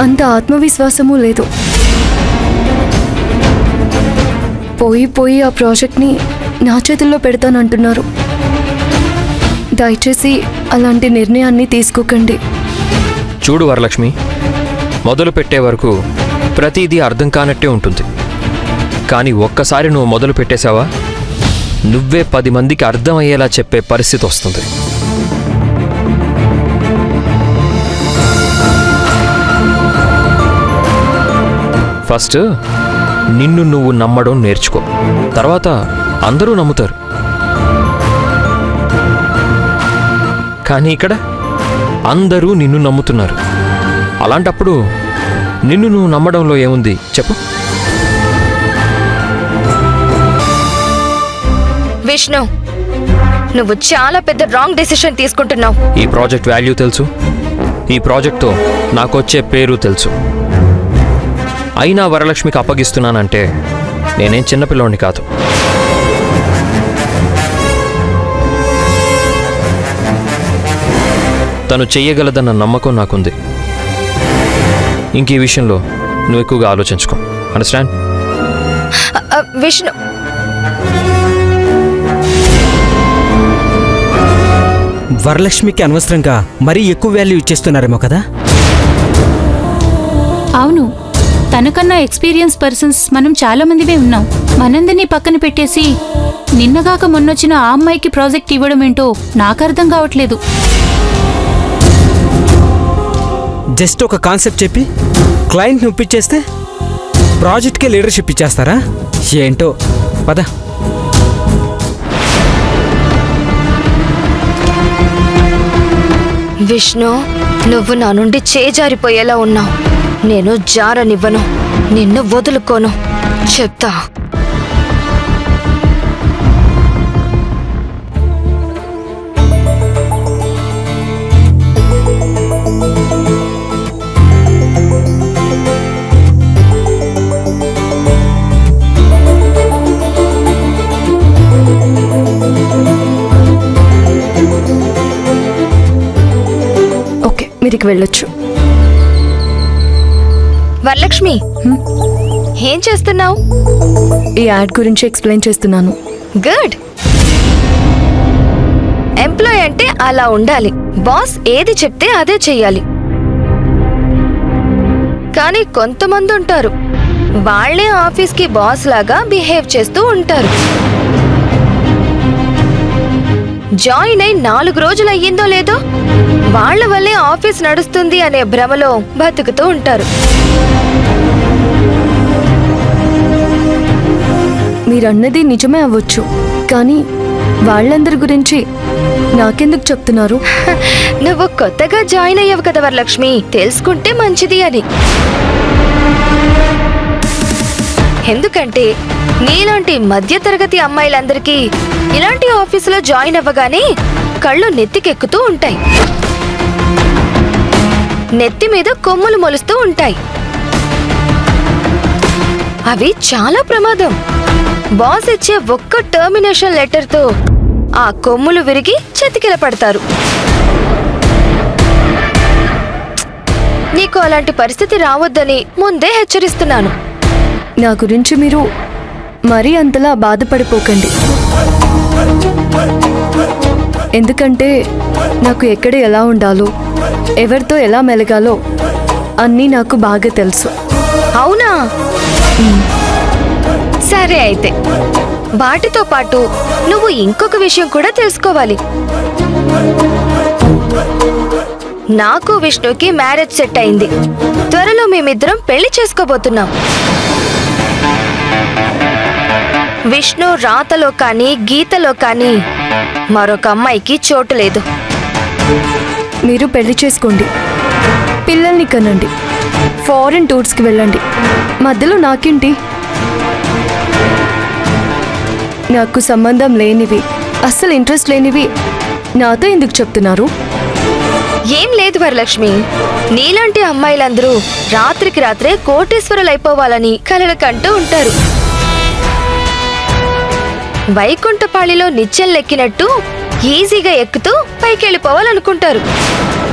అంత ఆత్మవిశ్వాసము లేదు పోయి పోయి ఆ ప్రాజెక్ట్ని నా చేతుల్లో పెడతానంటున్నారు దయచేసి అలాంటి నిర్ణయాన్ని తీసుకోకండి చూడు వరలక్ష్మి మొదలు పెట్టే వరకు ప్రతిదీ అర్థం కానట్టే ఉంటుంది కానీ ఒక్కసారి నువ్వు మొదలు పెట్టేశావా నువ్వే పది మందికి అర్థమయ్యేలా చెప్పే పరిస్థితి వస్తుంది ఫస్ట్ నిన్ను నువ్వు నమ్మడం నేర్చుకో తర్వాత అందరూ నమ్ముతారు కానీ ఇక్కడ అందరూ నిన్ను నమ్ముతున్నారు అలాంటప్పుడు నిన్ను నువ్వు నమ్మడంలో ఏముంది చెప్పు విష్ణు నువ్వు చాలా పెద్ద రాంగ్ డెసిషన్ తీసుకుంటున్నావు ఈ ప్రాజెక్ట్ వాల్యూ తెలుసు ఈ ప్రాజెక్ట్తో నాకొచ్చే పేరు తెలుసు అయినా వరలక్ష్మికి అప్పగిస్తున్నానంటే నేనేం చిన్నపిల్లోని కాదు తను చెయ్యగలదన్న నమ్మకం నాకుంది ఇంక ఈ విషయంలో నువ్వు ఎక్కువగా ఆలోచించుకో అండర్స్టాండ్ అ, అ, విష్ణు వరలక్ష్మికి అనవసరంగా మరీ ఎక్కువ వాల్యూ ఇచ్చేస్తున్నారేమో కదా అవును తనకన్నా ఎక్స్పీరియన్స్ పర్సన్స్ మనం చాలా మందివే ఉన్నాం మనందరినీ పక్కన పెట్టేసి నిన్నగాక మొన్నొచ్చిన ఆ అమ్మాయికి ప్రాజెక్ట్ ఇవ్వడం ఏంటో నాకు అర్థం కావట్లేదు జస్ట్ ఒక కాన్సెప్ట్ చెప్పి క్లయింట్ని ఒప్పించేస్తే ప్రాజెక్ట్కే లీడర్షిప్ ఇచ్చేస్తారా ఏంటో పద విష్ణు నువ్వు నా నుండి చేజారిపోయేలా ఉన్నావు నేను జారనివ్వను నిన్ను వదులుకోను చెప్తా ఓకే మీరు ఇక వెళ్ళొచ్చు వరలక్ష్మి ఏం చేస్తున్నావు ఈ యాడ్ గురించి ఎక్స్ప్లెయిన్ చేస్తున్నాను గుడ్ ఎంప్లాయ్ అంటే అలా ఉండాలి బాస్ ఏది చెప్తే అదే చెయ్యాలి కానీ కొంతమంది ఉంటారు వాళ్ళే ఆఫీస్కి బాస్ లాగా బిహేవ్ చేస్తూ ఉంటారు జాయిన్ అయి నాలుగు రోజులు అయ్యిందో లేదో వాళ్ళ వల్లే ఆఫీస్ నడుస్తుంది అనే భ్రమలో బతుకుతూ ఉంటారు మీరన్నది నిజమే అవ్వచ్చు కానీ వాళ్ళందరి గురించి నాకెందుకు చెప్తున్నారు నువ్వు కొత్తగా జాయిన్ అయ్యావు కదా వరలక్ష్మి తెలుసుకుంటే మంచిది అని ఎందుకంటే నీలాంటి మధ్యతరగతి అమ్మాయిలందరికీ ఇలాంటి ఆఫీసులో జాయిన్ అవ్వగానే కళ్ళు నెత్తికెక్కుతూ ఉంటాయి నెత్తి మీద కొమ్ములు మొలుస్తూ ఉంటాయి అవి చాలా ప్రమాదం బాస్ ఇచ్చే ఒక్క టర్మినేషన్ లెటర్తో ఆ కొమ్ములు విరిగి చెతికిల పడతారు నీకు అలాంటి పరిస్థితి రావద్దని ముందే హెచ్చరిస్తున్నాను నా గురించి మీరు మరీ అంతలా బాధపడిపోకండి ఎందుకంటే నాకు ఎక్కడ ఎలా ఉండాలో ఎవరితో ఎలా మెలగాలో అన్నీ నాకు బాగా తెలుసు అవునా సరే అయితే వాటితో పాటు నువ్వు ఇంకొక విషయం కూడా తెలుసుకోవాలి నాకు విష్ణుకి మ్యారేజ్ సెట్ అయింది త్వరలో మేమిద్దరం పెళ్లి చేసుకోబోతున్నాం విష్ణు రాతలో కానీ గీతలో కానీ మరొక అమ్మాయికి చోటు లేదు మీరు పెళ్లి చేసుకోండి పిల్లల్ని కనండి ఫారిన్ టూర్స్కి వెళ్ళండి మధ్యలో నాకేంటి నాకు సంబంధం లేనివి అస్సలు ఇంట్రెస్ట్ లేనివి నాతో ఎందుకు చెప్తున్నారు ఏం లేదు వరలక్ష్మి నీలాంటి అమ్మాయిలందరూ రాత్రికి రాత్రే కోటేశ్వరులు అయిపోవాలని కలలు కంటూ ఉంటారు వైకుంఠపాళిలో నిత్యం లెక్కినట్టు ఈజీగా ఎక్కుతూ పైకెళ్ళిపోవాలనుకుంటారు